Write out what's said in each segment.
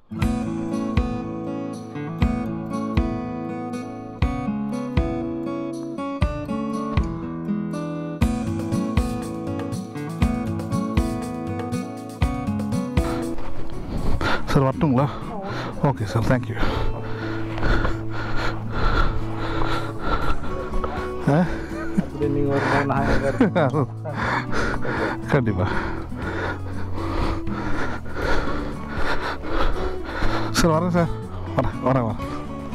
Sir வரட்டுங்களா okay sir thank you ஆ அப்படி நீங்கள் வரும்போது நான் எங்கே இருக்கேன் கண்டிப்பாக சார் வரேன் சார் வரேன் வரேன் வரேன்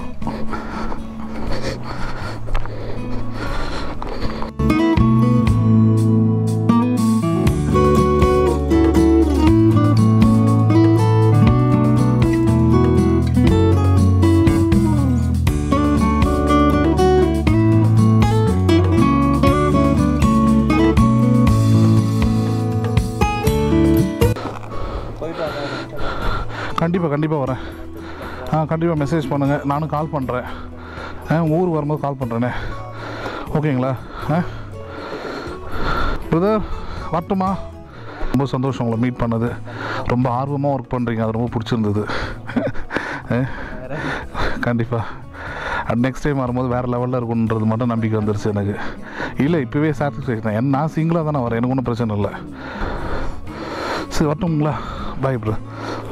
போயிட்டு வாங்க கண்டிப்பாக கண்டிப்பாக வரேன் ஆ கண்டிப்பாக மெசேஜ் பண்ணுங்கள் நானும் கால் பண்ணுறேன் ஆ ஊருக்கு வரும்போது கால் பண்ணுறேனே ஓகேங்களா ஆ பிரதர் வரட்டுமா ரொம்ப சந்தோஷம் உங்களை மீட் பண்ணது ரொம்ப ஆர்வமாக ஒர்க் பண்ணுறீங்க அது ரொம்ப பிடிச்சிருந்தது கண்டிப்பாக அட் நெக்ஸ்ட் டைம் வரும்போது வேறு லெவலில் இருக்குன்றது மட்டும் நம்பிக்கை வந்துருச்சு எனக்கு இல்லை இப்போவே சாட்டிஸ்ஃபேக்ஷன் என் நான் சிங்கிளாக தானே வரேன் எனக்கு ஒன்றும் பிரச்சனை இல்லை சரி வரட்டுங்களா பாய் ப்ரோ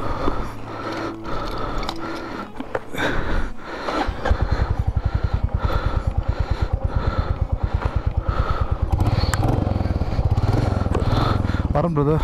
வரேன் brother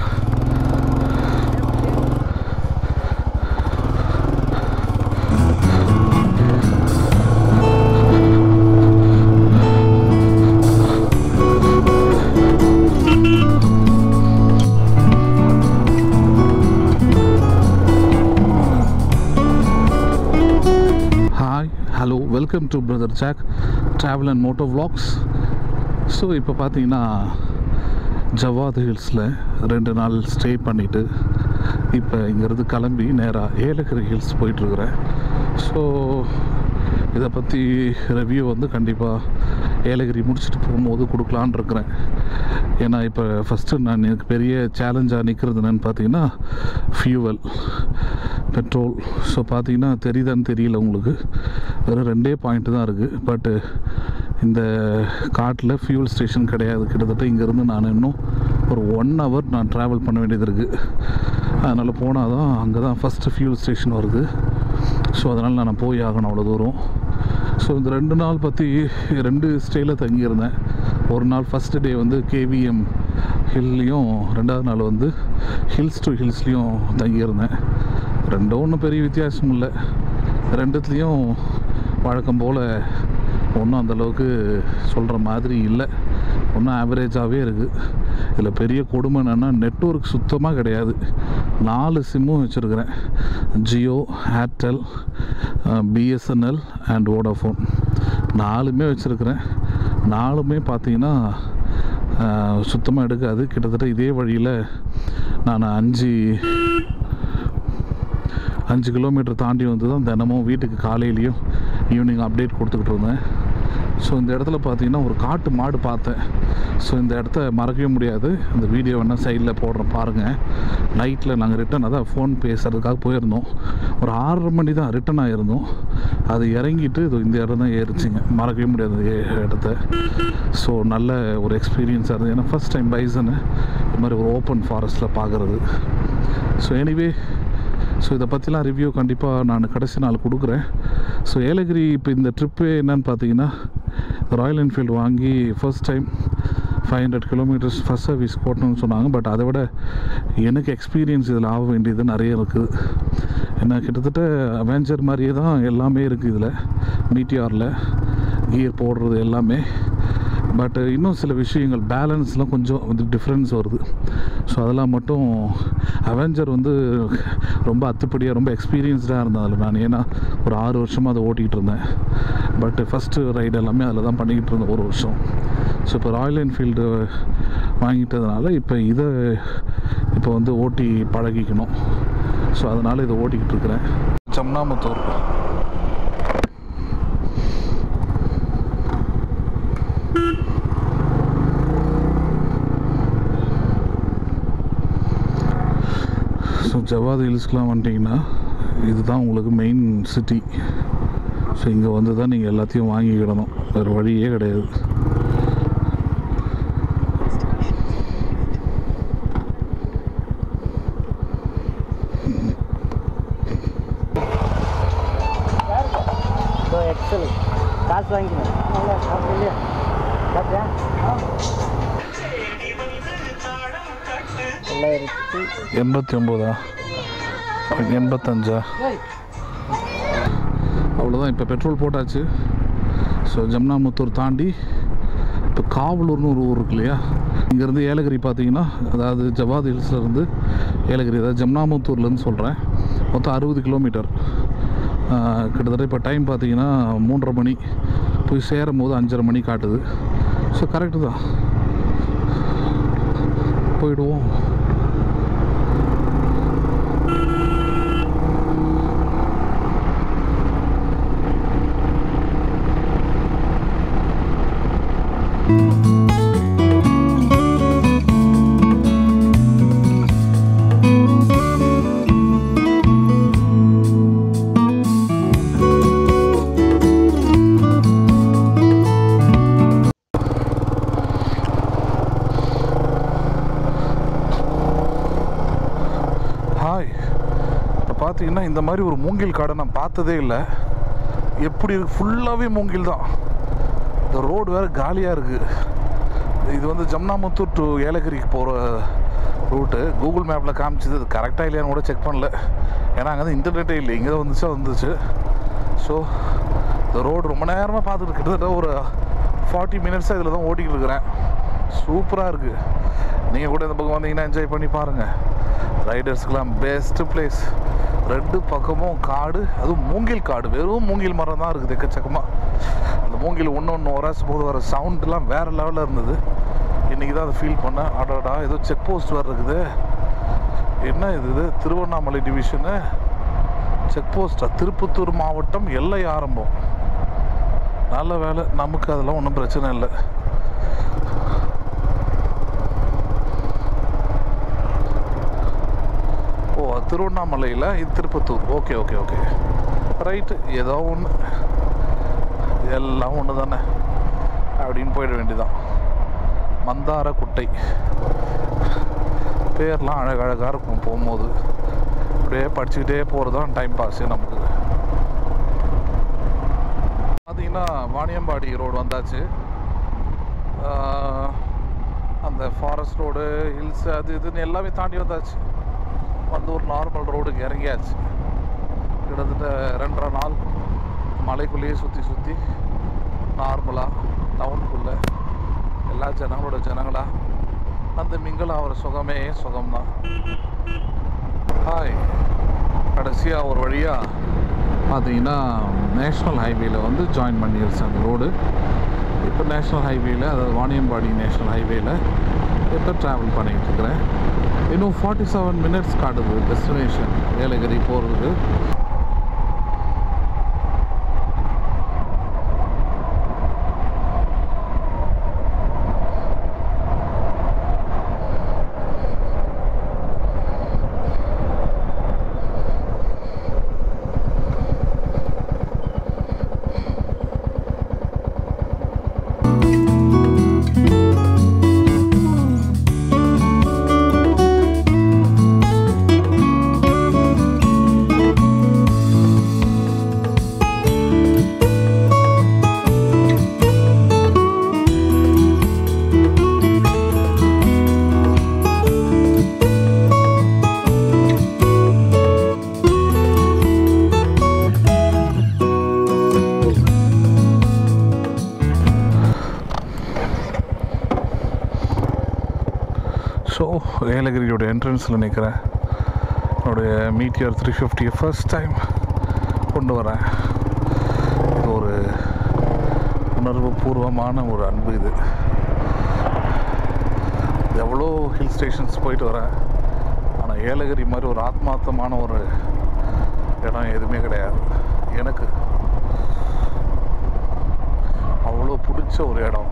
hi hello welcome to brother Jack travel and moto vlogs so இப்போ பார்த்தீங்கன்னா ஜவாத் ஹில்ஸில் ரெண்டு நாள் ஸ்டே பண்ணிவிட்டு இப்போ இங்கேருந்து கிளம்பி நேராக ஏலகிரி ஹில்ஸ் போயிட்டுருக்குறேன் ஸோ இதை பற்றி ரிவ்யூ வந்து கண்டிப்பாக ஏலகிரி முடிச்சுட்டு போகும்போது கொடுக்கலான்னு இருக்கிறேன் ஏன்னா இப்போ ஃபஸ்ட்டு நான் எனக்கு பெரிய சேலஞ்சாக நிற்கிறது என்னென்னு பார்த்தீங்கன்னா ஃபியூவல் பெட்ரோல் ஸோ பார்த்தீங்கன்னா தெரியுதான்னு தெரியல உங்களுக்கு வெறும் ரெண்டே பாயிண்ட் தான் இருக்குது பட்டு இந்த காட்டில் ஃபியூல் ஸ்டேஷன் கிடையாது கிட்டத்தட்ட இங்கேருந்து நான் இன்னும் ஒரு ஒன் ஹவர் நான் ட்ராவல் பண்ண வேண்டியது இருக்குது அதனால் போனால் தான் அங்கே தான் ஃபஸ்ட்டு ஃபியூல் ஸ்டேஷன் வருது ஸோ அதனால் நான் போய் ஆகணும் அவ்வளோ தூரம் ஸோ இந்த ரெண்டு நாள் பற்றி ரெண்டு ஸ்டேயில் தங்கியிருந்தேன் ஒரு நாள் ஃபஸ்ட்டு டே வந்து கேவிஎம் ஹில்லையும் ரெண்டாவது நாள் வந்து ஹில்ஸ் டு ஹில்ஸ்லேயும் தங்கியிருந்தேன் ரெண்டும் ஒன்றும் பெரிய வித்தியாசம் இல்லை ரெண்டுத்துலேயும் வழக்கம் போல் ஒன்றும் அந்தளவுக்கு சொல்கிற மாதிரி இல்லை ஒன்றும் ஆவரேஜாகவே இருக்குது இதில் பெரிய கொடுமை என்னென்னா நெட்ஒர்க் சுத்தமாக கிடையாது நாலு சிம்மும் வச்சுருக்கிறேன் Jio Airtel BSNL and Vodafone நாலுமே வச்சுருக்கிறேன் நாலுமே பார்த்தீங்கன்னா சுத்தமாக எடுக்காது கிட்டத்தட்ட இதே வழியில் நான் அஞ்சு அஞ்சு கிலோமீட்டர் தாண்டி வந்து தான் தினமும் வீட்டுக்கு காலையிலையும் ஈவினிங் அப்டேட் கொடுத்துக்கிட்டு இருந்தேன் ஸோ இந்த இடத்துல பார்த்தீங்கன்னா ஒரு காட்டு மாடு பார்த்தேன் ஸோ இந்த இடத்த மறக்கவே முடியாது இந்த வீடியோ வேணால் சைடில் போடுறேன் பாருங்கள் நைட்டில் நாங்கள் ரிட்டன் அதான் ஃபோன் பேசுகிறதுக்காக போயிருந்தோம் ஒரு ஆறரை மணி தான் ரிட்டன் ஆகிருந்தோம் அது இறங்கிட்டு இது இந்த இடம் தான் ஏறிச்சிங்க மறக்கவே முடியாது இந்த ஏ- இடத்த ஸோ நல்ல ஒரு எக்ஸ்பீரியன்ஸாக இருந்தது ஏன்னா ஃபஸ்ட் டைம் பைசனு இது மாதிரி ஒரு ஓப்பன் ஃபாரஸ்ட்டில் பார்க்குறது ஸோ எனிவே ஸோ இதை பற்றிலாம் ரிவ்யூ கண்டிப்பாக நான் கடைசி நாள் கொடுக்குறேன் ஸோ ஏலகிரி இப்போ இந்த ட்ரிப்பு என்னன்னு பார்த்தீங்கன்னா ராயல் என்ஃபீல்டு வாங்கி first time five hundred kilometers first service போட்டணும்னு சொன்னாங்க பட் அதை விட எனக்கு எக்ஸ்பீரியன்ஸ் இதில் ஆக வேண்டியது நிறைய இருக்குது ஏன்னா கிட்டத்தட்ட அவெஞ்சர் மாதிரியே தான் எல்லாமே இருக்குது இதில் மீட்டியாரில் கியர் போடுறது எல்லாமே பட் இன்னும் சில விஷயங்கள் பேலன்ஸ்லாம் கொஞ்சம் வந்து டிஃப்ரென்ஸ் வருது ஸோ அதெல்லாம் மட்டும் அவெஞ்சர் வந்து ரொம்ப அத்துப்படியாக ரொம்ப எக்ஸ்பீரியன்ஸ்டாக இருந்தேன் அதில் நான் ஏன்னா ஒரு ஆறு வருஷமாக அதை ஓட்டிகிட்டு இருந்தேன் பட் ஃபஸ்ட்டு ரைடு எல்லாமே அதில் தான் பண்ணிக்கிட்டு இருந்தேன் ஒரு வருஷம் ஸோ இப்போ ராயல் என்ஃபீல்டு வாங்கிட்டதுனால இப்போ இதை இப்போ வந்து ஓட்டி பழகிக்கணும் ஸோ அதனால் இதை ஓட்டிக்கிட்டு இருக்கிறேன் சம்னாமுத்தூர் ஸோ ஜவாத் ஹில்ஸ்க்கெலாம் வந்துட்டிங்கன்னா இதுதான் உங்களுக்கு மெயின் சிட்டி ஸோ இங்கே வந்து தான் நீங்கள் எல்லாத்தையும் வாங்கிக்கிடணும் வேறு வழியே கிடையாது இதோ எக்ஸல் காசு வாங்கிக்கணும் நல்லா காசு இல்லையா காசா தொள்ளாயிரத்தி எண்பத்தி ஒம்போதா எண்பத்தஞ்சா அவ்வளோதான் இப்போ பெட்ரோல் போட்டாச்சு ஸோ ஜம்னாமுத்தூர் தாண்டி இப்போ காவலூர்னு ஒரு ஊர் இருக்கு இல்லையா இங்கேருந்து ஏலகிரி பார்த்தீங்கன்னா அதாவது ஜவாத் ஹில்ஸ்லேருந்து ஏலகிரி அதாவது ஜம்னாமுத்தூர்லேருந்து சொல்கிறேன் மொத்தம் அறுபது கிலோமீட்டர் ஆஹ், கிட்டத்தட்ட இப்போ டைம் பார்த்தீங்கன்னா மூன்றரை மணி போய் சேரும் போது அஞ்சரை மணி காட்டுது ஸோ கரெக்டு தான் போயிடுவோம் ஹாய் இப்போ பார்த்தீங்கன்னா இந்த மாதிரி ஒரு மூங்கில் காடை நான் பார்த்ததே இல்லை எப்படி இருக்கு ஃபுல்லாகவே மூங்கில் தான் இந்த ரோடு வேறு காலியாக இருக்குது இது வந்து ஜம்னாமுத்தூர் டு ஏலகிரிக்கு போகிற ரூட்டு கூகுள் மேப்பில் காமிச்சது அது கரெக்டாக இல்லையான்னு கூட செக் பண்ணல ஏன்னா அங்கே வந்து இன்டர்நெட்டே இல்லை இங்கே வந்துச்சா வந்துச்சு ஸோ இந்த ரோடு ரொம்ப நேரமாக பார்த்துட்டு கிட்டத்தட்ட ஒரு ஃபார்ட்டி மினிட்ஸாக இதில் தான் ஓட்டிக்கிட்டு இருக்கிறேன் சூப்பராக இருக்குது நீங்கள் கூட இந்த பக்கம் வந்தீங்கன்னா என்ஜாய் பண்ணி பாருங்கள் ரைடர்ஸ்க்கெலாம் பெஸ்ட்டு பிளேஸ் ரெண்டு பக்கமும் காடு அதுவும் மூங்கில் காடு வெறும் மூங்கில் மரம் தான் இருக்குது எக்கச்சக்கமாக அந்த மூங்கில் ஒன்று ஒன்று உராசு போது வர சவுண்டெலாம் வேறு லெவலில் இருந்தது இன்றைக்கி தான் அதை ஃபீல் பண்ணேன் அடடா ஏதோ செக் போஸ்ட் வேறு இருக்குது என்ன இது இது திருவண்ணாமலை டிவிஷனு செக் போஸ்டா திருப்பத்தூர் மாவட்டம் எல்லை ஆரம்பம் நல்ல வேலை நமக்கு அதெல்லாம் ஒன்றும் பிரச்சனை இல்லை ஓ திருவண்ணாமலையில் இது Tirupattur okay okay okay right ஏதோ ஒன்று எல்லாம் ஒன்று தானே அப்படின்னு போயிட வேண்டியதான் மந்தார குட்டை பேர்லாம் அழகழகாக இருக்கும் போகும்போது அப்படியே படிச்சுக்கிட்டே போகிறது தான் டைம் பாஸு நமக்கு பார்த்தீங்கன்னா வாணியம்பாடி ரோடு வந்தாச்சு ஆஹ், அந்த ஃபாரஸ்ட் ரோடு ஹில்ஸ் அது இதுன்னு எல்லாமே தாண்டி வந்தாச்சு வந்து ஒரு நார்மல் ரோடுக்கு இறங்கியாச்சு கிட்டத்தட்ட ரெண்டரை நாள் மலைக்குள்ளேயே சுற்றி சுற்றி நார்மலாக டவுனுக்குள்ளே எல்லா ஜனங்களோட ஜனங்களா அந்த மிங்கிள் ஆகிற சுகமே சுகம்தான் ஹாய் கடைசியாக ஒரு வழியாக பார்த்தீங்கன்னா நேஷ்னல் ஹைவேல வந்து ஜாயின் பண்ணிருச்சு அந்த ரோடு இப்போ நேஷ்னல் ஹைவேல அதாவது வாணியம்பாடி நேஷ்னல் ஹைவேல இப்போ ட்ராவல் பண்ணிகிட்டு இருக்கிறேன் இன்னும் ஃபார்ட்டி செவன் மினிட்ஸ் காட்டுது டெஸ்டினேஷன் ஏலகிரி போகிறதுக்கு ஸோ ஏலகிரியோட என்ட்ரன்ஸில் நிற்கிறேன் என்னுடைய மீட்டியர் த்ரீ ஃபிஃப்டியை ஃபர்ஸ்ட் டைம் கொண்டு வரேன் இது ஒரு உணர்வு பூர்வமான ஒரு அன்பு இது எவ்வளோ ஹில் ஸ்டேஷன்ஸ் போயிட்டு வரேன் ஆனால் ஏலகிரி மாதிரி ஒரு ஆத்மார்த்தமான ஒரு இடம் எதுவுமே கிடையாது எனக்கு அவ்வளோ பிடிச்ச ஒரு இடம்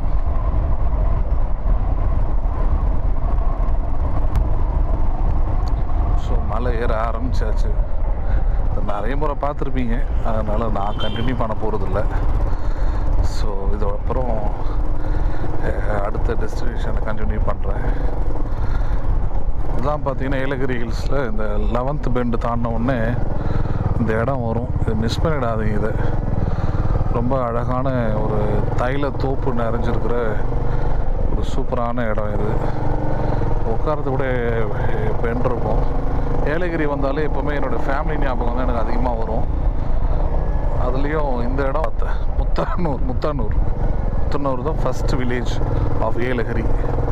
ஸோ மலை ஏற ஆரம்பிச்சாச்சு இந்த நிறைய முறை பார்த்துருப்பீங்க அதனால் நான் கண்டினியூ பண்ண போகிறதில்ல ஸோ இது அப்புறம் அஹ், அடுத்த டெஸ்டினேஷனை கண்டினியூ பண்ணுறேன் இதெல்லாம் பார்த்தீங்கன்னா ஏலகிரி ஹில்ஸில் இந்த லெவன்த் பெண்டு தாண்டின உடனே இந்த இடம் வரும் இதை மிஸ் பண்ணிடாதீங்க இதை ரொம்ப அழகான ஒரு தைல தோப்பு நிறைஞ்சிருக்கிற ஒரு சூப்பரான இடம் இது உட்காரது கூட பெண்ட் இருக்கும் ஏலகிரி வந்தாலே எப்போவுமே என்னோடய ஃபேமிலி ஞாபகம் தான் எனக்கு அதிகமாக வரும் அதுலேயும் இந்த இடம் பார்த்தேன் முத்தானூர் முத்தானூர் முத்தனூர் தான் first village of Yelagiri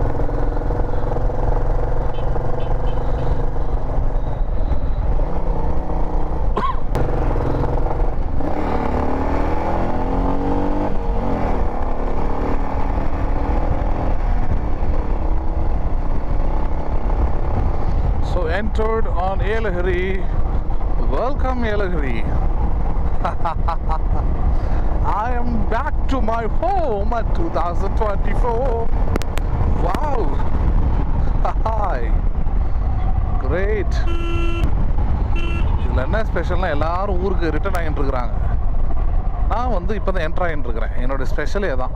So entered on Yelagiri. Welcome Yelagiri. I am back to my home at 2024. Wow. Hi. Great. இதில் என்ன ஸ்பெஷல்னா எல்லாரும் ஊருக்கு ரிட்டர்ன் ஆகிட்டு இருக்கிறாங்க நான் வந்து இப்போ தான் என்ட்ரு ஆகிட்டு இருக்கிறேன் என்னோட ஸ்பெஷலே தான்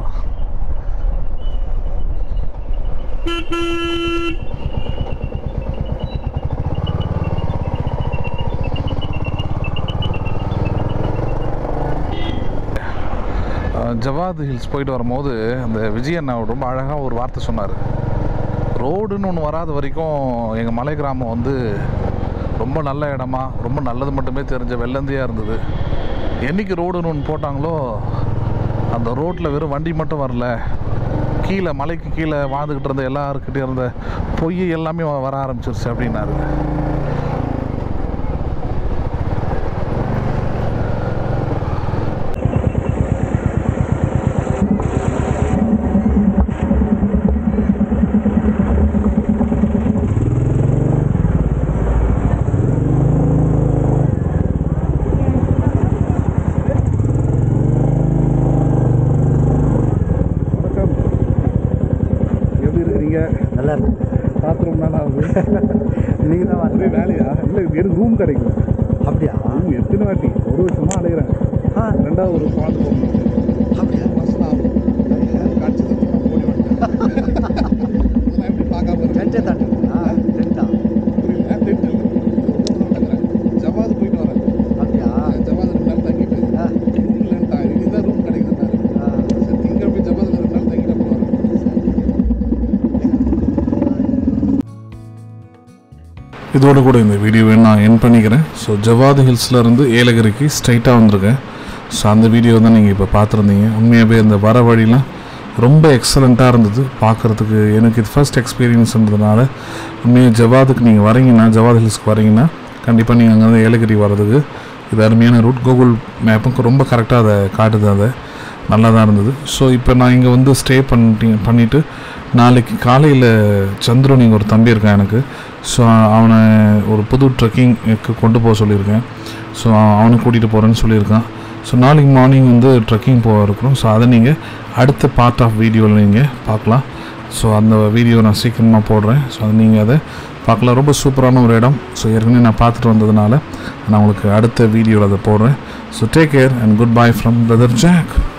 அஹ் ஜவாத் ஹில்ஸ் போயிட்டு வரும்போது அந்த விஜய் அண்ணா ரொம்ப அழகாக ஒரு வார்த்தை சொன்னார் ரோடுன்னு ஒன்று வராத வரைக்கும் எங்கள் மலை கிராமம் வந்து ரொம்ப நல்ல இடமா ரொம்ப நல்லது மட்டுமே தெரிஞ்ச வெள்ளந்தியாக இருந்தது என்னைக்கு ரோடுன்னு ஒன்று போட்டாங்களோ அந்த ரோட்டில் வெறும் வண்டி மட்டும் வரல கீழே மலைக்கு கீழே வாழ்ந்துக்கிட்டு இருந்த எல்லாருக்கிட்டே இருந்த பொய் எல்லாமே வ- வர ஆரம்பிச்சிருச்சு அப்படின்னாரு வணக்கம் எப்படி இருக்கிறீங்க நல்லா இருக்கு பார்த்து ரொம்ப நாள் ஆகுது நீங்கள் தான் ஒரே வேலையா இல்லை வெறும் ரூம் கிடைக்கும் அப்படியா ரூம் எத்தனை வாட்டி ஒரு வருஷமாக அலைகிறேன் ஆ ரெண்டாவது ஒரு குழந்தை போகணும் அப்படியா மாதம் ஆகும் கடிச்சது ஓடி வந்துட்டேன் அதெல்லாம் எப்படி பார்க்காம இருக்கேன் டென்ட்டே தாண்டிங்களா டென்ட்டா புரியல டென்ட் இல்லை ஜவாது போயிட்டு வரேன் அப்படியா ஜவாது ரெண்டு நாள் தங்கிட்டு ஆ ரூம் இல்லைன்ட்டா இதுதான் ரூம் கிடைக்குதுன்னாரு ஆ சரி திங்க போய் ஜவாதில் ரெண்டு நாள் தங்கிட்டு அப்புறம் வரேன் இதோட கூட இந்த வீடியோவை நான் என் பண்ணிக்கிறேன் ஸோ ஜவாத் ஹில்ஸ்ல இருந்து ஏலகிரிக்கு ஸ்ட்ரைட்டாக வந்திருக்கேன் ஸோ அந்த வீடியோ தான் நீங்கள் இப்போ பார்த்துருந்தீங்க உண்மையாகவே இந்த வர வழிலாம் ரொம்ப எக்ஸலண்ட்டாக இருந்தது பார்க்குறதுக்கு எனக்கு இது ஃபர்ஸ்ட் எக்ஸ்பீரியன்ஸ்ன்றதுனால உண்மையாக ஜவாதுக்கு நீங்கள் வரீங்கன்னா ஜவாத் ஹில்ஸ்க்கு வரீங்கன்னா கண்டிப்பாக நீங்கள் அங்கேருந்து ஏலகிரி வர்றதுக்கு இது அருமையான ரூட் கூகுள் மேப்புக்கு ரொம்ப கரெக்டாக அதை காட்டுது அதை நல்லா தான் இருந்தது ஸோ இப்போ நான் இங்கே வந்து ஸ்டே பண்ணி பண்ணிவிட்டு நாளைக்கு காலையில் சந்துரு நீங்கள் ஒரு தம்பி இருக்கான் எனக்கு ஸோ அவனை ஒரு புது ட்ரெக்கிங்க்கு கொண்டு போக சொல்லியிருக்கேன் ஸோ அவனை கூட்டிகிட்டு போகிறேன்னு சொல்லியிருக்கான் ஸோ நாளைக்கு மார்னிங் வந்து ட்ரெக்கிங் போக இருக்கிறோம் ஸோ அதை நீங்கள் அடுத்த பார்ட் ஆஃப் வீடியோவில் நீங்கள் பார்க்கலாம் ஸோ அந்த வீடியோ நான் சீக்கிரமாக போடுறேன் ஸோ அது நீங்கள் அதை பார்க்கலாம் ரொம்ப சூப்பரான ஒரு இடம் ஸோ ஏற்கனவே நான் பார்த்துட்டு வந்ததுனால நான் உங்களுக்கு அடுத்த வீடியோவில் அதை போடுறேன் so take care and good bye from brother jack